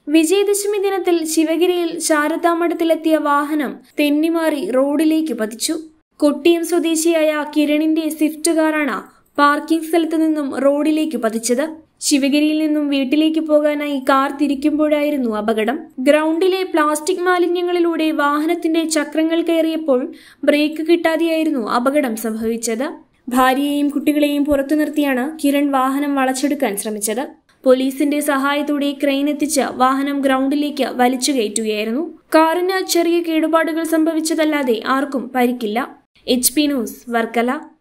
വിജയദശമി ദിനത്തിൽ ശിവഗിരിയിൽ ശാരദാമഠത്തിലെത്തിയ വാഹനം തെന്നിമാറി റോഡിലേക്ക് പതിച്ചു കൊട്ടിയം സ്വദേശിയായ കിരണിന്റെ സ്വിഫ്റ്റ് കാറാണ് പാർക്കിംഗ് സ്ഥലത്ത് നിന്നും റോഡിലേക്ക് പതിച്ചത് ശിവഗിരിയിൽ നിന്നും വീട്ടിലേക്ക് പോകാനായി കാർ തിരിക്കുമ്പോഴായിരുന്നു അപകടം ഗ്രൗണ്ടിലെ പ്ലാസ്റ്റിക് മാലിന്യങ്ങളിലൂടെ വാഹനത്തിന്റെ ചക്രങ്ങൾ കയറിയപ്പോൾ ബ്രേക്ക് കിട്ടാതെയായിരുന്നു അപകടം സംഭവിച്ചത് ഭാര്യയെയും കുട്ടികളെയും പുറത്തു നിർത്തിയാണ് കിരൺ വാഹനം വളച്ചെടുക്കാൻ ശ്രമിച്ചത് പോലീസിന്റെ സഹായത്തോടെ ക്രെയിൻ എത്തിച്ച് വാഹനം ഗ്രൗണ്ടിലേക്ക് വലിച്ചു കയറ്റുകയായിരുന്നു കാറിന് ചെറിയ കേടുപാടുകൾ സംഭവിച്ചതല്ലാതെ ആർക്കും പരിക്കില്ല എച്ച് പി ന്യൂസ് വർക്കല